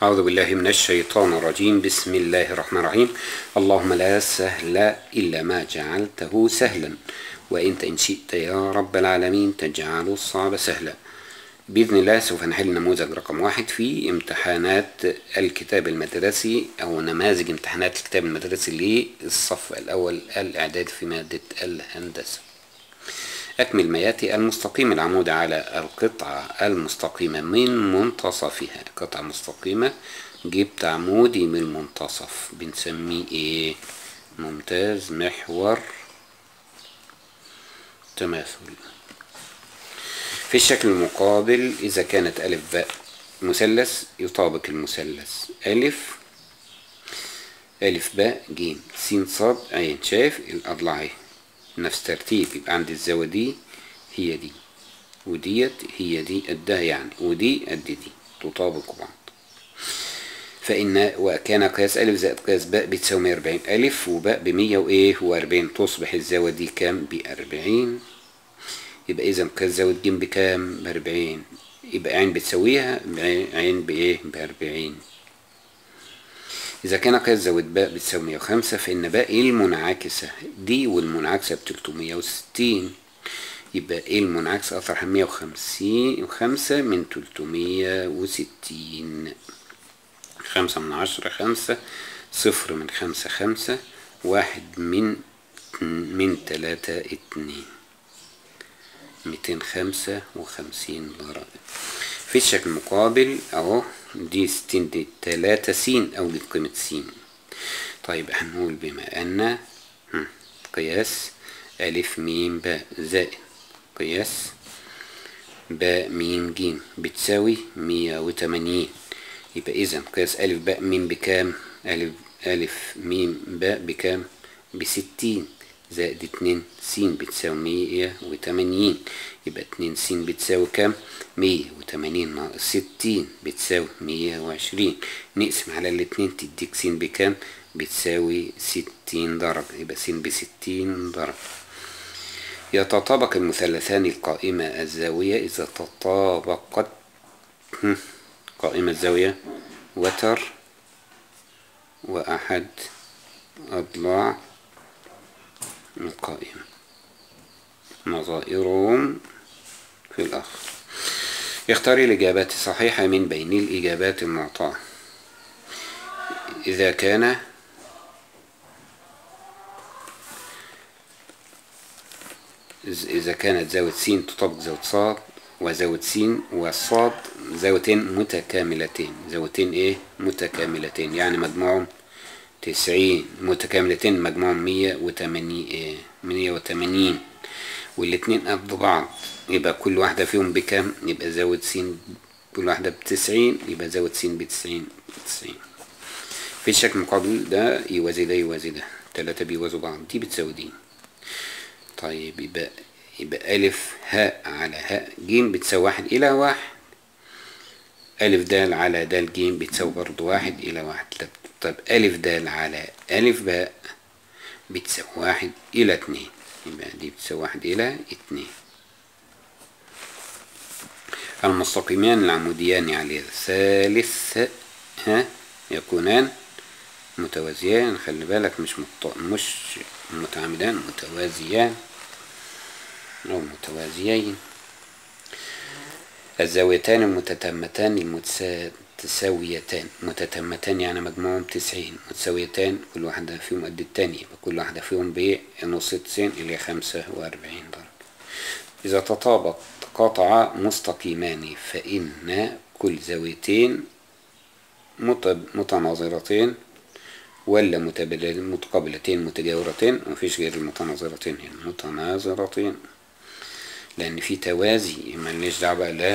أعوذ بالله من الشيطان الرجيم بسم الله الرحمن الرحيم اللهم لا سهل إلا ما جعلته سهلا وإنت إن شئت يا رب العالمين تجعل الصعب سهلا بإذن الله سوف نحل نموذج رقم واحد في امتحانات الكتاب المدرسي أو نماذج امتحانات الكتاب المدرسي للصف الأول الإعداد في مادة الهندسة أكمل ما يأتي المستقيم العمود على القطعة المستقيمة من منتصفها قطعة مستقيمة جبت عمودي من المنتصف بنسميه إيه ممتاز محور تماثل في الشكل المقابل إذا كانت ألف باء مثلث يطابق المثلث ألف ألف باء جيم سين صاد عين شايف الأضلاع اهي نفس ترتيب يبقى عندي الزاوية دي هي دي وديت هي دي قدها يعني ودي قد دي تطابق بعض فإن وكان قياس ألف زائد قياس باء بتساوي 140 ألف وباء بمية وإيه وأربعين تصبح الزاوية دي كام بأربعين يبقى إذا قياس زاوية ج بكام بأربعين يبقى عين بتساويها عين بإيه بأربعين إذا كان قياس زاوية باء بتساوي 105 فإن باء المنعكسة دي والمنعكسة بتلتمية وستين يبقى إيه المنعكسة أطرح مية وخمسين وخمسة من تلتمية وستين خمسة من عشرة خمسة صفر من خمسة خمسة واحد من من تلاتة اتنين ميتين خمسة وخمسين درجة في الشكل المقابل اهو دي ستين دي تلاتة سين او دي قيمة سين طيب هنقول بما ان قياس الف ميم باء زائد قياس باء ميم جيم بتساوي مية وتمانين يبقى اذا قياس الف باء ميم بكام الف الف ميم باء بكام بستين زائد اتنين س بتساوي مية وتمانين يبقى اتنين س بتساوي كام مية وتمانين ناقص ستين بتساوي مية وعشرين نقسم على الاتنين تديك س بكام بتساوي ستين درجة يبقى س بستين درجة يتطابق المثلثان القائمة الزاوية إذا تطابقت قائمة الزاوية وتر وأحد أضلاع القائمة نظائرهم في الآخر اختار الإجابات الصحيحة من بين الإجابات المعطاة إذا كان إذا كانت زاوية س تطابق زاوية صاد وزاوية س والصاد زاويتين متكاملتين زاويتين إيه متكاملتين يعني مجموعهم تسعين متكاملتين مجموعهم مية وتمانين إيه مية وتمانين والاتنين قد بعض يبقى كل واحدة فيهم بكام يبقى زاوية س كل واحدة بتسعين يبقى زاوية س بتسعين بتسعين في الشكل المقابل ده يوازي ده يوازي ده تلاتة بيوازوا بعض دي بتساوي دي طيب يبقى يبقى ألف هاء على هاء جيم بتساوي واحد إلى واحد ألف دال على دال جيم بتساوي برضو واحد إلى واحد طب ألف دال على ألف باء بتساوي واحد إلى اتنين يبقى دي بتساوي واحد إلى اتنين المستقيمان العموديان على الثالث ها يكونان متوازيان خلي بالك مش مت... مش متعامدان متوازيان أو متوازيين الزاويتان المتتمتان المتساويتان متتمتان يعني مجموعهم تسعين متساويتان كل واحدة فيهم قد التانية يبقى كل واحدة فيهم بنص تسعين إلى خمسة وأربعين درجة إذا تطابق قطع مستقيمان فإن كل زاويتين متناظرتين ولا متقابلتين متجاورتين مفيش غير المتناظرتين هنا متناظرتين لأن في توازي ملناش دعوة بقى لا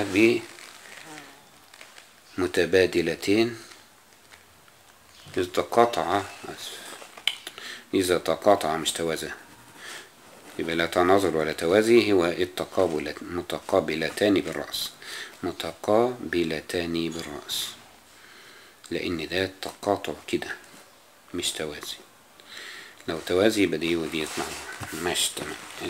بمتبادلتين إذا تقاطع إذا تقاطع مش توازى يبقى لا تناظر ولا توازي هو التقابل متقابلتان بالرأس متقابلتان بالرأس لأن ده تقاطع كده مش توازي لو توازي يبقى دي وديت مع ماشي تمام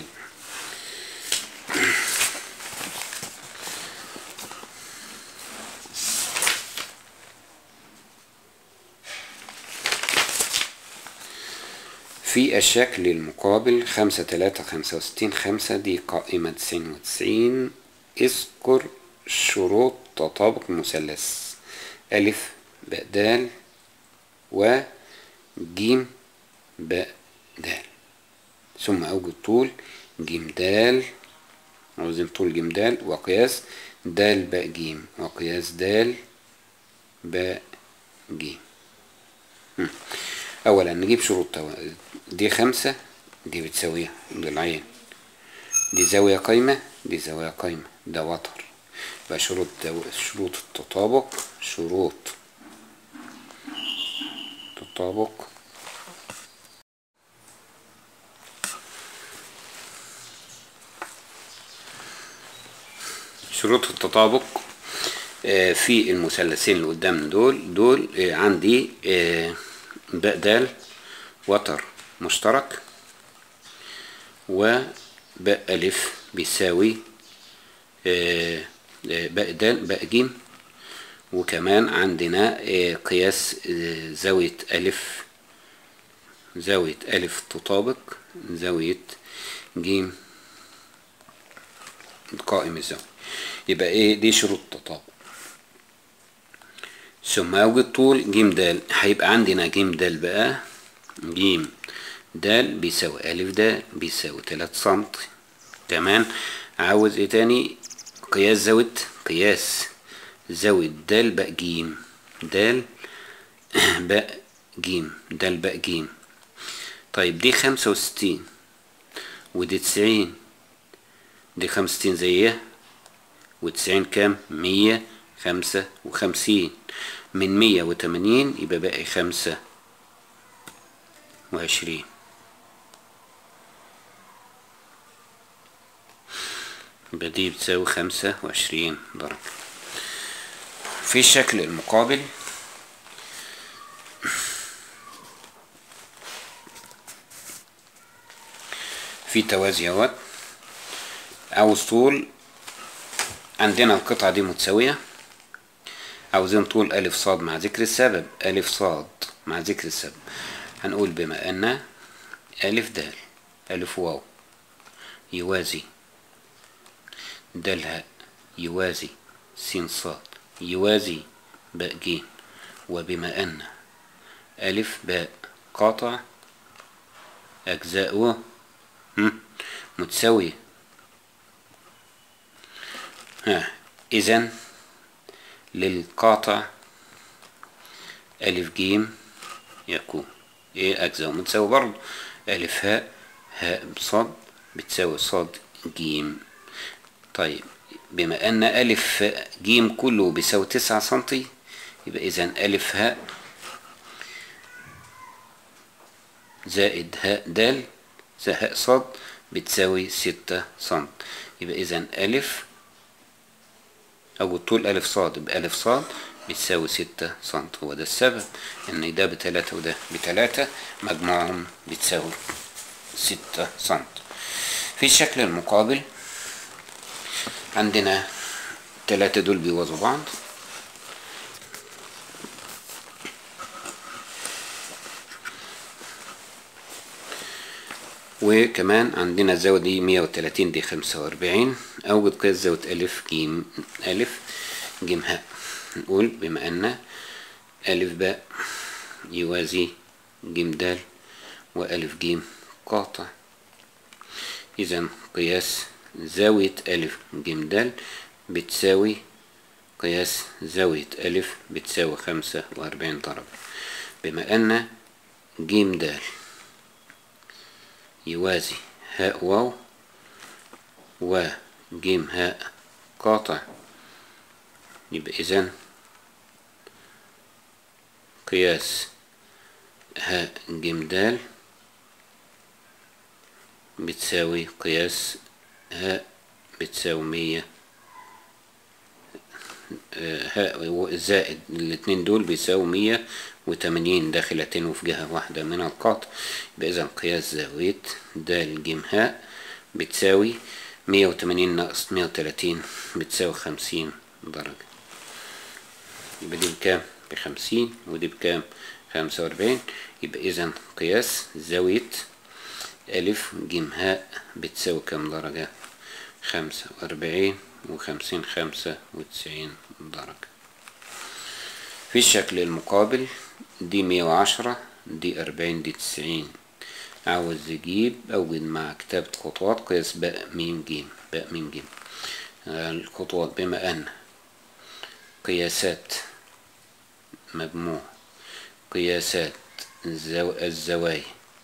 في الشكل المقابل خمسة تلاتة خمسة وستين خمسة دي قائمة تسعين وتسعين اذكر شروط تطابق المثلث ألف باء دال و جيم باء دال ثم أوجد طول جيم دال عاوزين طول جيم دال وقياس دال باء جيم وقياس دال باء جيم مم. أولا نجيب شروط تو... دي خمسة دي بتساويها ضلعين دي زاوية قايمة دي زاوية قايمة ده وتر يبقى شروط شروط التطابق شروط تطابق شروط التطابق آه، في المثلثين اللي قدام دول دول آه، عندي آه، باء دال وتر مشترك وباء ألف بيساوي آه، آه، باء دال باء جيم وكمان عندنا آه، قياس آه، زاوية ألف زاوية ألف تطابق زاوية جيم قائم الزاوية يبقى ايه دي شروط التطابق ثم اوجد طول جيم دال هيبقى عندنا جيم دال بقى جيم دال بيساوي ألف دال بيساوي تلات سنتي كمان عاوز ايه تاني قياس زاوية قياس زاوية دال باء جيم دال باء جيم دال باء جيم طيب دي خمسة وستين ودي تسعين دي خمسة وستين زيها وتسعين كام مية خمسة وخمسين من مية وتمانين يبقى باقي خمسة وعشرين يبقى دي بتساوي خمسة وعشرين درجة في الشكل المقابل في توازي اهوت عاوز طول عندنا القطعة دي متساوية عاوزين طول ألف صاد مع ذكر السبب ألف صاد مع ذكر السبب هنقول بما أن ألف دال ألف واو يوازي دال هاء يوازي سين صاد يوازي باء جيم وبما أن ألف باء قاطع أجزاؤه هم، متساوية ها إذا للقاطع ألف جيم يكون إيه أجزاء متساوي برضه ألف هاء هاء بصاد بتساوي صاد جيم طيب بما أن ألف جيم كله بيساوي تسعة سنتي يبقى إذا ألف هاء زائد هاء دال زائد هاء صاد بتساوي ستة سنت يبقى إذا ألف أو الطول ألف صاد بألف صاد بتساوي ستة سنت هو ده السبب إن ده بتلاتة وده بتلاتة مجموعهم بتساوي ستة سنت في الشكل المقابل عندنا التلاتة دول بيوازوا بعض وكمان عندنا الزاوية دي مية وتلاتين دي خمسة وأربعين أوجد قياس زاوية ألف جيم ألف جيم هاء نقول بما أن ألف باء يوازي جيم دال وألف جيم قاطع إذا قياس زاوية ألف جيم دال بتساوي قياس زاوية ألف بتساوي خمسة وأربعين درجة بما أن جيم دال يوازي هاء واو وجيم هاء قاطع يبقى إذن قياس هاء جيم دال بتساوي قياس هاء بتساوي مية هاء زائد الاتنين دول بيساوي مية وتمانين داخلتين وفي جهة واحدة من القاطع يبقى إذا قياس زاوية د ج هاء بتساوي مية وتمانين ناقص مية وتلاتين بتساوي خمسين درجة يبقى دي بكام؟ بخمسين ودي بكام؟ خمسة وأربعين يبقى إذا قياس زاوية ألف جيم هاء بتساوي كام درجة خمسة وأربعين وخمسين خمسة وتسعين درجة في الشكل المقابل دي مية وعشرة دي أربعين دي تسعين عاوز يجيب أوجد مع كتابة خطوات قياس باء ميم جيم باء ميم جيم الخطوات بما أن قياسات مجموع قياسات الزو... الزوايا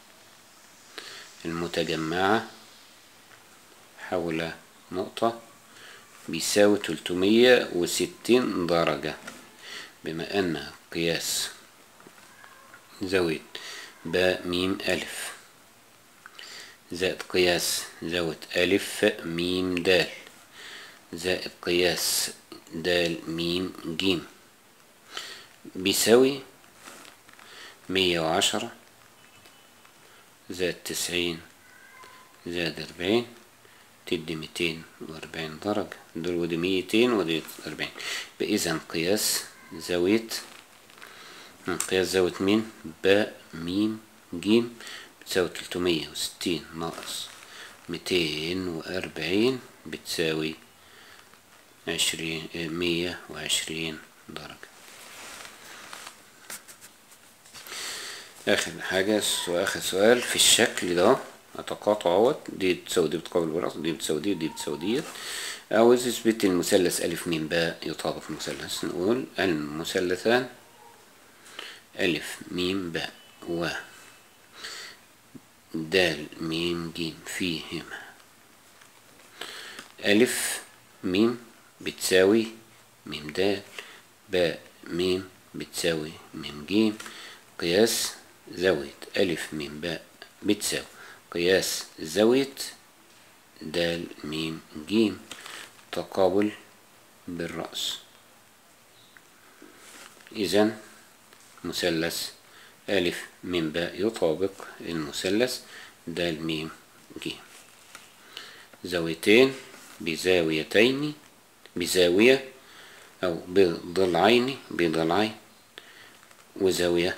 المتجمعة حول نقطة بيساوي تلتمية وستين درجة بما أن قياس زاوية باء ميم ألف زائد قياس زاوية ألف ميم دال زائد قياس دال ميم جيم بيساوي مية وعشرة زائد تسعين زائد أربعين تدي ميتين وأربعين درجة دول ودي ميتين ودي أربعين بإذن قياس زاوية قياس زاوية مين باء ميم جيم بتساوي تلتمية وستين ناقص ميتين وأربعين بتساوي عشرين مية وعشرين درجة آخر حاجة وآخر سؤال في الشكل ده أتقاطع اهوت دي بتساوي دي بتقابل بالرأس دي بتساوي دي ودي بتساوي ديت عاوز اثبت المثلث ألف ميم باء يطابق المثلث نقول المثلثان ألف ميم باء و دال ميم جيم فيهما ألف ميم بتساوي ميم دال باء ميم بتساوي ميم جيم قياس زاوية ألف ميم باء بتساوي قياس زاوية دال ميم جيم تقابل بالرأس إذا مثلث ألف ميم باء يطابق المثلث دال ميم جيم زاويتين بزاويتين بزاوية أو بضلعين بضلعين وزاوية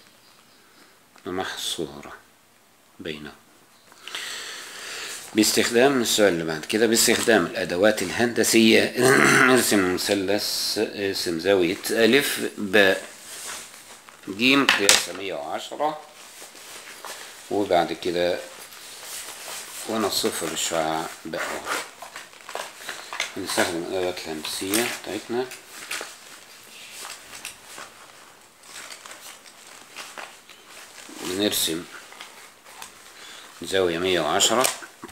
محصورة بينهم باستخدام السؤال اللي بعد كده باستخدام الأدوات الهندسية ارسم مثلث ارسم زاوية ألف باء جيم قياسها مية وعشرة وبعد كده ونصفر الشعاع باء نستخدم الأدوات الهندسية بتاعتنا بنرسم زاوية مية وعشرة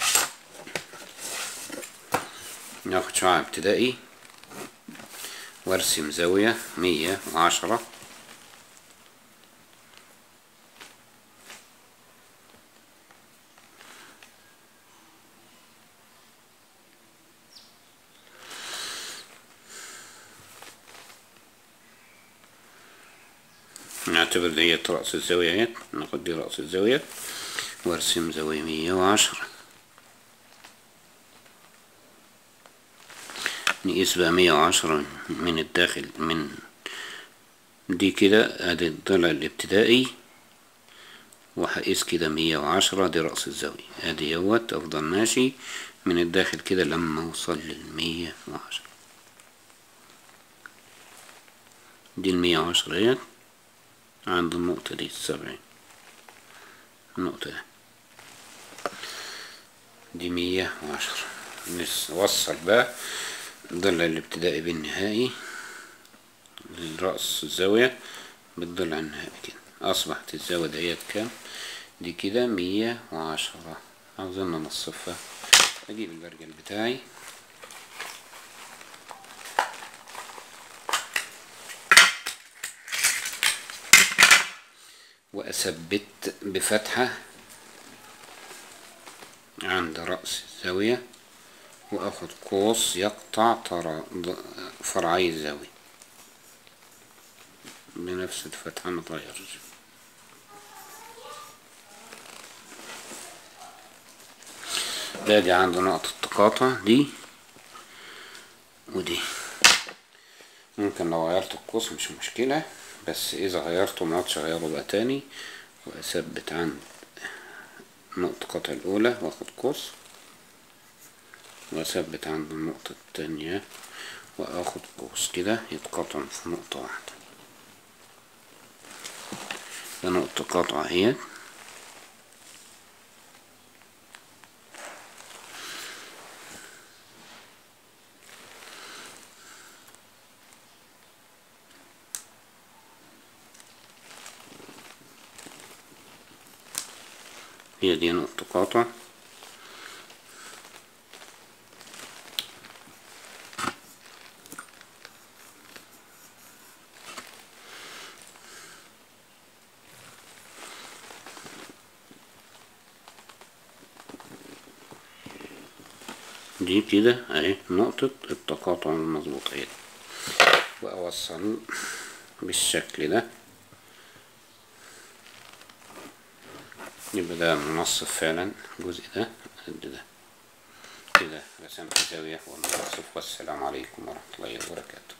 ناخد شعاع ابتدائي وارسم زاوية مية وعشرة نعتبر ديت رأس الزاوية ناخد دي رأس الزاوية وارسم زاوية مية وعشرة نقيس بقى مية وعشرة من الداخل من دي كده ادي الضلع الابتدائي وهقيس كده مية وعشرة دي رأس الزاوية ادي اهوت افضل ماشي من الداخل كده لما اوصل للمية وعشرة دي المية وعشرة اهيت عند النقطة دي السبعين النقطة دي دي مية وعشرة نوصل بقى الضلع الابتدائي بالنهائي لرأس الزاوية بالضلع النهائي كده أصبحت الزاوية ديت كام دي كده مية وعشرة عاوزين ننصفها أجيب البرجل بتاعي وأثبت بفتحة عند رأس الزاوية وأخد قوس يقطع فرعي الزاوية بنفس الفتحة متغيرش ده دي عند نقطة التقاطع دي ودي ممكن لو غيرت القوس مش مشكلة بس اذا غيرته معادش اغيره بقى تاني واثبت عند نقطة قطع الاولى واخد قوس واثبت عند النقطة التانية واخد قوس كده يتقطعوا في نقطة واحدة ده نقطة قطع اهي هي دي نقطة قاطع دي كده اهي نقطة التقاطع المظبوطة اهي واوصل بالشكل ده يبقى ده منصف فعلا الجزء ده قد ده كده رسمت زاوية والمنصف والسلام عليكم ورحمة الله وبركاته